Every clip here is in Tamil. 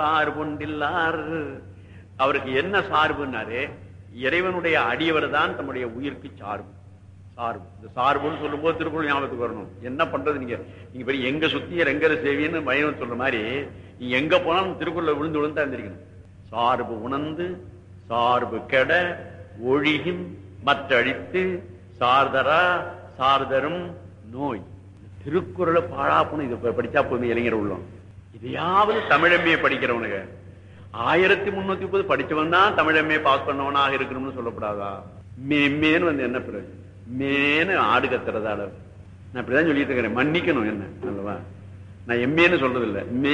சார்புண்டில்லார் அவருக்கு என்ன சார்புன்னாரு இறைவனுடைய அடியவர் தான் தம்முடைய உயிருக்கு சார்பு சார்பு இந்த சார்புன்னு சொல்லும்போது திருக்குறள் ஞாபகத்துக்கு வரணும் என்ன பண்றது நீங்க நீங்க பெரிய எங்க சுத்தியர் எங்க சேவின்னு பயணம் சொல்ற மாதிரி நீங்க எங்க போனாலும் திருக்குறளை விழுந்து விழுந்து இருந்திருக்கணும் சார்பு உணர்ந்து சார்பு கெட ஒழிகின் மற்றழித்து சார்தரா சார்தரும் நோய் திருக்குறளை பாழாப்புன்னு இது படிச்சா போதும் இளைஞர் உள்ளோம் இதையாவது தமிழம்மையை படிக்கிறவனுங்க ஆயிரத்தி முன்னூத்தி முப்பது படிச்சவன் தான் தமிழம்மையை பாஸ் பண்ணவனாக இருக்கணும்னு சொல்லப்படாதா மேன்னு வந்து என்ன பிறகு மேனு ஆடு கத்துறதால நான் இப்படிதான் சொல்லிட்டு இருக்கிறேன் மன்னிக்கணும் என்ன அல்லவா நான் எம்மேன்னு சொல்றது இல்ல மே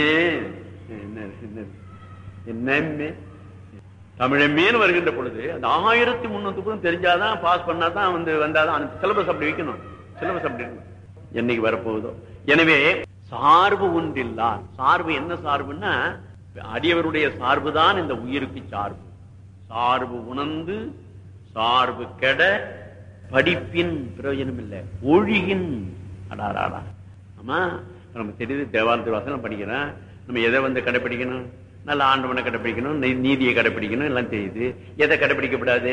என்ன என்ன என்ன மே தமிழமேன்னு வருகின்ற பொழுது அந்த ஆயிரத்தி முன்னூத்தி முப்பது தெரிஞ்சாதான் பாஸ் பண்ணாதான் வந்து வந்தாதான் அந்த சிலபஸ் அப்படி வைக்கணும் சிலபஸ் அப்படி இருக்கணும் என்னைக்கு வரப்போகுதோ எனவே சார்பு ஒன்றில்லார் சார்பு என்ன சார்புன்னா அடியவருடைய சார்பு தான் இந்த உயிருக்கு சார்பு சார்பு உணர்ந்து சார்பு கெட படிப்பின் பிரயோஜனம் இல்லை ஒழிகின் அடாராடா ஆமா நம்ம தெரியுது தேவார திருவாசனம் படிக்கிறோம் நம்ம எதை வந்து கடைப்பிடிக்கணும் நல்ல ஆண்டவனை கடைப்பிடிக்கணும் நீ- நீதியை கடைப்பிடிக்கணும் எல்லாம் தெரியுது எதை கடைப்பிடிக்கப்படாது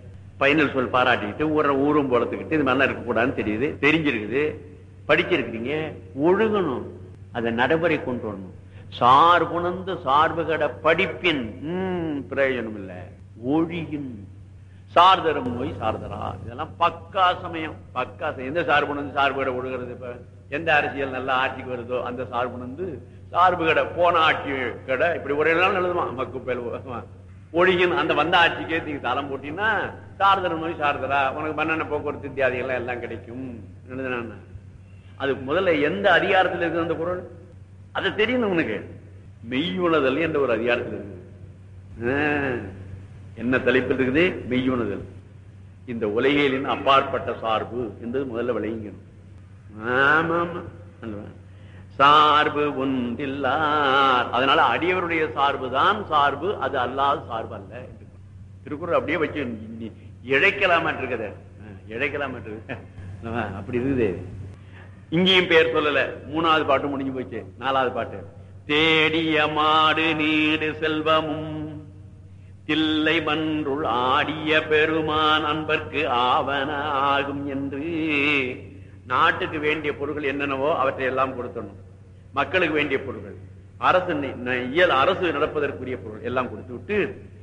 பைனல் சொல் பாராட்டிக்கிட்டு ஊர ஊரும் போலத்துக்கிட்டு இது மாதிரிலாம் இருக்கக்கூடாதுன்னு தெரியுது தெரிஞ்சிருக்குது படிச்சிருக்கிறீங்க ஒழுகணும் அதை நடைமுறை கொண்டு வரணும் சார்புணர்ந்து சார்பு கட படிப்பின் ம், பிரயோஜனம் இல்ல ஒழியின் சார்தரும் நோய் சார்தரா இதெல்லாம் பக்கா சமயம் பக்கா சமயம். எந்த சார்புணர்ந்து சார்பு கடை ஒழுகிறது இப்ப எந்த அரசியல் நல்ல ஆட்சிக்கு வருதோ அந்த சார்புணர்ந்து சார்பு கடை போன ஆட்சி கடை இப்படி ஒரு நாள் எழுதுமா மக்கு பேல் ஒழியின் அந்த வந்த ஆட்சிக்கே நீங்க தளம் போட்டீங்கன்னா சார்தர நோய் சார்தரா உனக்கு மன்னன போக்குவரத்து இத்தியாதிகள் எல்லாம் கிடைக்கும் எழுதுனா அது முதல்ல எந்த அதிகாரத்தில் இருக்குது அந்த குரல் அது தெரியும் உனக்கு மெய்யுணதல் என்ற ஒரு அதிகாரத்தில் இருக்குது ஆ, என்ன தலைப்பில் இருக்குது மெய்யுணதல் இந்த உலகியலின் அப்பாற்பட்ட சார்பு என்பது முதல்ல விளங்கணும் ஆமா ஆமா அல்லவா? சார்பு ஒன்றில்லார் அதனால அடியவருடைய சார்பு தான் சார்பு அது அல்லாத சார்பு அல்ல என்று திருக்குறள் அப்படியே வச்சு நீ- இழைக்கலாமா இருக்குது இழைக்கலாமா இருக்குது அல்லவா? அப்படி இருக்குது இங்கேயும் பேர் சொல்லல மூணாவது பாட்டு முடிஞ்சு போச்சு நாலாவது பாட்டு தேடிய மாடு நீடு செல்வமும் தில்லை மன்றுள் ஆடிய பெருமான் அன்பர்க்கு ஆவன ஆகும் என்று நாட்டுக்கு வேண்டிய பொருட்கள் என்னென்னவோ அவற்றை எல்லாம் கொடுத்தணும் மக்களுக்கு வேண்டிய பொருட்கள் அரசு நி- ந- இயல் அரசு நடப்பதற்குரிய பொருள் எல்லாம் கொடுத்து விட்டு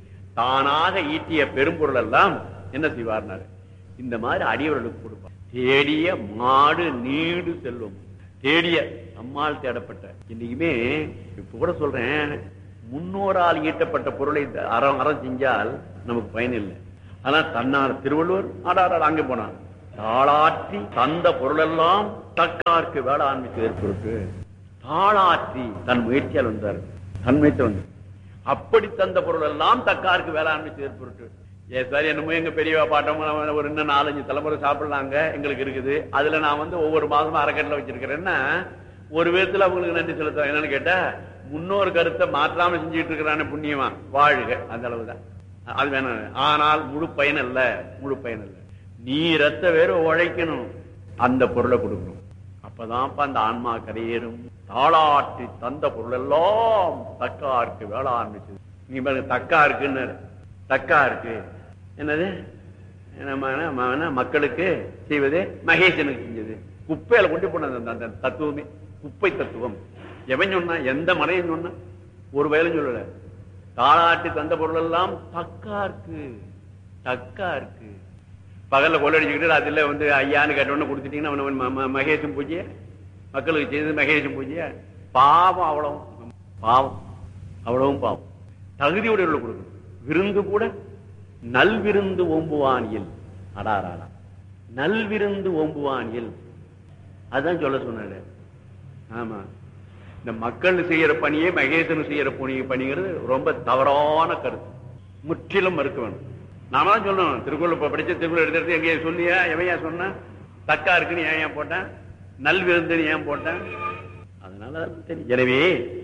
தானாக ஈட்டிய பெரும்பொருள் எல்லாம் என்ன செய்வார்னாரு இந்த மாதிரி அடியவர்களுக்கு கொடுப்பார் தேடிய மாடு நீடு செல்வம் தேடிய நம்மால் தேடப்பட்ட இன்னைக்குமே இப்ப கூட சொல்றேன் முன்னோரால் ஈட்டப்பட்ட பொருளை இந்த அறம் அறம் செஞ்சால் நமக்கு பயன் இல்லை ஆனா தன்னார் திருவள்ளுவர் ஆடாராட அங்கே போனார் தாளாற்றி தந்த பொருளெல்லாம் தக்கார்க்கு வேளாண்மை ஏற்பட்டு தாளாற்றி தன் முயற்சியால் வந்தார் தன் முயற்சியால் வந்தார் அப்படி தந்த பொருள் எல்லாம் தக்காருக்கு வேளாண்மை ஏற்பட்டு ஏ சார் என்னமோ எங்க பெரியவா பாட்டம் ஒரு இன்னும் நாலஞ்சு தலைமுறை சாப்பிடலாங்க எங்களுக்கு இருக்குது அதுல நான் வந்து ஒவ்வொரு மாதமும் அறக்கட்டில் வச்சிருக்கிறேன்னா ஒரு விதத்துல அவங்களுக்கு நன்றி செலுத்துறேன் என்னன்னு கேட்டா முன்னோர் கருத்தை மாற்றாம செஞ்சுட்டு இருக்கிறான புண்ணியமா வாழ்க அந்த அளவுதான் அது வேணாம் ஆனால் முழு பயன் அல்ல முழு பயன் அல்ல நீ ரத்த வேற உழைக்கணும் அந்த பொருளை கொடுக்கணும் அப்பதான்ப்பா அந்த ஆன்மா கரையேறும் தாளாற்றி தந்த பொருள் எல்லாம் தக்கா இருக்கு வேளாண்மை செய்து. நீ பாருங்க தக்கா இருக்குன்னு தக்கா இருக்கு என்னது நம்ம என்ன, ம- என்ன, மக்களுக்கு செய்வது மகேசனுக்கு செஞ்சது குப்பையில கொண்டு போனது அந்த- அந்த தத்துவமே குப்பை தத்துவம் எவன் சொன்னா எந்த மறையும் சொன்னா ஒரு வயலும் சொல்லல தாளாட்டி தந்த பொருள் எல்லாம் தக்கா இருக்கு தக்கா இருக்கு பகல்ல கொள்ளடிச்சுக்கிட்டு ராத்திரில வந்து ஐயான்னு கேட்டவொன்னு கொடுத்துட்டீங்கன்னா அவன ம- ம- மகேஷும் பூஜை மக்களுக்கு செய்தது மகேஷும் பூஜை பாவம் அவ்வளவும் பாவம் அவ்வளவும் பாவம் தகுதியுடைய கொடுக்கணும் விருந்து கூட நல்விருந்து ஓம்புவானியல் அடாராடா நல்விருந்து ஓம்புவானியல் அதான் சொல்ல சொன்னாரு ஆமா இந்த மக்கள் செய்யற பணியே மகேசன் செய்யற பணி பணிங்கிறது ரொம்ப தவறான கருத்து முற்றிலும் மறுக்க வேணும் நாம தான் சொல்லணும் திருக்குறள் இப்ப படிச்ச திருக்குறள் எடுத்து எங்கேயா சொல்லியா எவையா சொன்ன தக்கா இருக்குன்னு ஏன் ஏன் போட்டேன் நல்விருந்துன்னு ஏன் போட்டேன் அதனால அது தெரியும் எனவே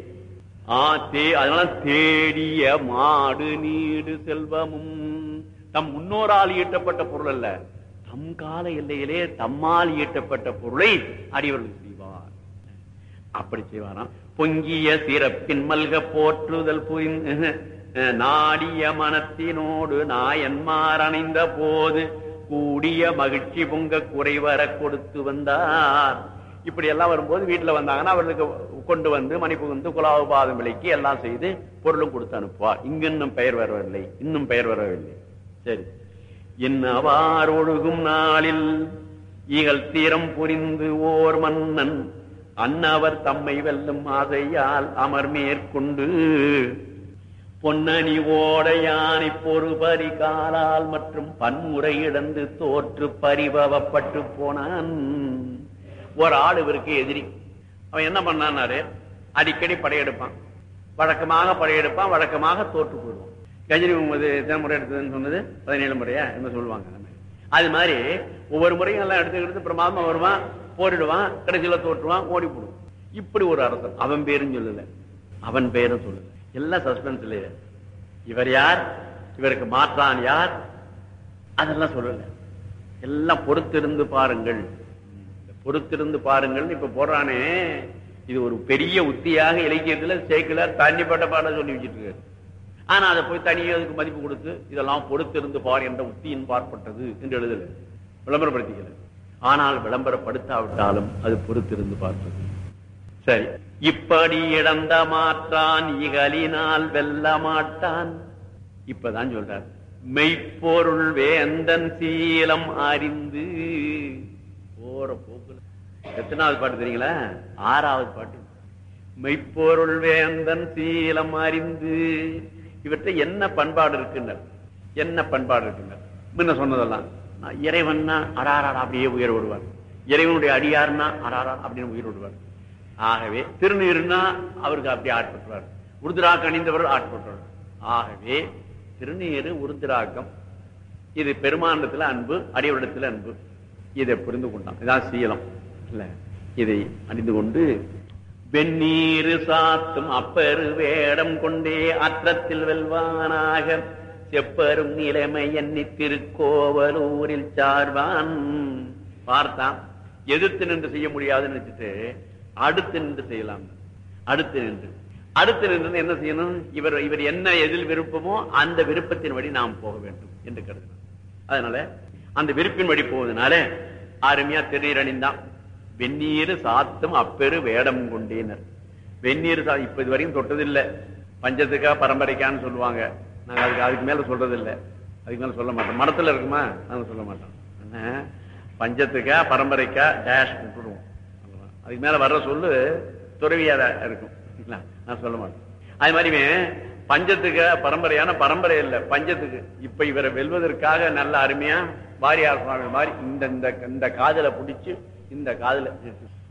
ஆ தே அதனால தேடிய மாடு நீடு செல்வமும் தம் முன்னோரால் ஈட்டப்பட்ட பொருள் அல்ல தம் கால எல்லையிலே தம்மால் ஈட்டப்பட்ட பொருளை அடியவர்கள் செய்வார் அப்படி செய்வாராம் பொங்கிய சிறப்பின் மல்க போற்றுதல் புரிந்து நாடிய மனத்தினோடு நாயன்மார் அணைந்த போது கூடிய மகிழ்ச்சி பொங்க குறைவர கொடுத்து வந்தார் இப்படி எல்லாம் வரும்போது வீட்டுல வந்தாங்கன்னா அவர்களுக்கு கொண்டு வந்து மணி புகுந்து குலாவு பாதம் விலைக்கு எல்லாம் செய்து பொருளும் கொடுத்து அனுப்புவார் இங்கு இன்னும் பெயர் வரவில்லை இன்னும் பெயர் வரவில்லை சரி இன்னவார் ஒழுகும் நாளில் ஈகல் தீரம் புரிந்து ஓர் மன்னன் அன்னவர் தம்மை வெல்லும் ஆசையால் அமர் மேற்கொண்டு பொன்னணி ஓடையானை பொறுபரி காலால் மற்றும் பன்முறை இழந்து தோற்று பரிபவப்பட்டு போனான் ஒரு ஆள் இவருக்கு எதிரி அவன் என்ன பண்ணான்னாரு அடிக்கடி படையெடுப்பான் வழக்கமாக படையெடுப்பான் வழக்கமாக தோற்று போயிடுவான் கஜினி முகமது எத்தனை முறை எடுத்ததுன்னு சொன்னது பதினேழு முறையா என்ன சொல்லுவாங்க அது மாதிரி ஒவ்வொரு முறையும் எல்லாம் எடுத்து எடுத்து பிரமாதமா வருவான் போரிடுவான் கடைசியில தோற்றுவான் ஓடி போடுவான் இப்படி ஒரு அரசன் அவன் பேரும் சொல்லல அவன் பேரும் சொல்லல எல்லாம் சஸ்பென்ஸ்ல இவர் யார் இவருக்கு மாற்றான் யார் அதெல்லாம் சொல்லல எல்லாம் பொறுத்திருந்து பாருங்கள் பொறுத்திருந்து பாருங்கள் இப்ப போடுறானே இது ஒரு பெரிய உத்தியாக இலக்கியத்துல சேக்கிலார் தண்ணிப்பட்ட பாட சொல்லி வச்சிட்டு இருக்காரு ஆனா அதை போய் தனியாக அதுக்கு மதிப்பு கொடுத்து இதெல்லாம் பொறுத்திருந்து பார் என்ற உத்தியின் பார்ப்பட்டது என்று எழுதல விளம்பரப்படுத்திக்கல ஆனால் விளம்பரப்படுத்தாவிட்டாலும் அது பொறுத்திருந்து பார்ப்பது சரி இப்படி இழந்த மாற்றான் இகலினால் வெல்ல மாட்டான் இப்பதான் சொல்றார் மெய்ப்பொருள் வேந்தன் சீலம் அறிந்து போற போக்குல எத்தனாவது பாட்டு தெரியுங்களா ஆறாவது பாட்டு மெய்ப்பொருள் வேந்தன் சீலம் அறிந்து இவற்றை என்ன பண்பாடு இருக்கின்றார் என்ன பண்பாடு இருக்கின்றார் முன்ன சொன்னதெல்லாம் இறைவன்னா அராரா அப்படியே உயர் விடுவார் இறைவனுடைய அடியார்னா அராரா அப்படின்னு உயிர் விடுவார் ஆகவே திருநீர்னா அவருக்கு அப்படி ஆட்பட்டுவார் உருதுராக்கம் அணிந்தவர் ஆட்பட்டுவார் ஆகவே திருநீரு உருதுராக்கம் இது பெருமாண்டத்துல அன்பு அடிவரிடத்துல அன்பு இதை புரிந்து கொண்டான் இதான் சீலம் இல்ல இதை அணிந்து கொண்டு வெந்நீரு சாத்தும் அப்பரு வேடம் கொண்டே அற்றத்தில் வெல்வானாக செப்பரும் நிலைமை எண்ணி திருக்கோவலூரில் சார்வான் பார்த்தான் எதிர்த்து நின்று செய்ய முடியாதுன்னு நினைச்சிட்டு அடுத்து நின்று செய்யலாம் அடுத்து நின்று அடுத்து நின்று என்ன செய்யணும் இவர் இவர் என்ன எதில் விருப்பமோ அந்த விருப்பத்தின் வழி நாம் போக வேண்டும் என்று கருதினார் அதனால அந்த விருப்பின் வழி போவதனால அருமையா திருநீர் அணிந்தான் வெந்நீர் சாத்தும் அப்பெரு வேடம் கொண்டேனர் வெந்நீர் சா இப்ப இது வரைக்கும் தொட்டதில்லை பஞ்சத்துக்கா பரம்பரைக்கான்னு சொல்லுவாங்க நாங்க அதுக்கு அதுக்கு மேல சொல்றது இல்லை அதுக்கு மேல சொல்ல மாட்டோம் மடத்துல இருக்குமா நாங்க சொல்ல மாட்டோம் என்ன பஞ்சத்துக்கா பரம்பரைக்கா டேஷ் விட்டுடுவோம் அதுக்கு மேல வர்ற சொல்லு துறவியா இருக்கும் நான் சொல்ல மாட்டேன் அது மாதிரி பஞ்சத்துக்கு பரம்பரையான பரம்பரை இல்ல பஞ்சத்துக்கு இப்ப இவரை வெல்வதற்காக நல்ல அருமையா வாரியார் சுவாமி மாதிரி இந்த இந்த காதல பிடிச்சு இந்த காதல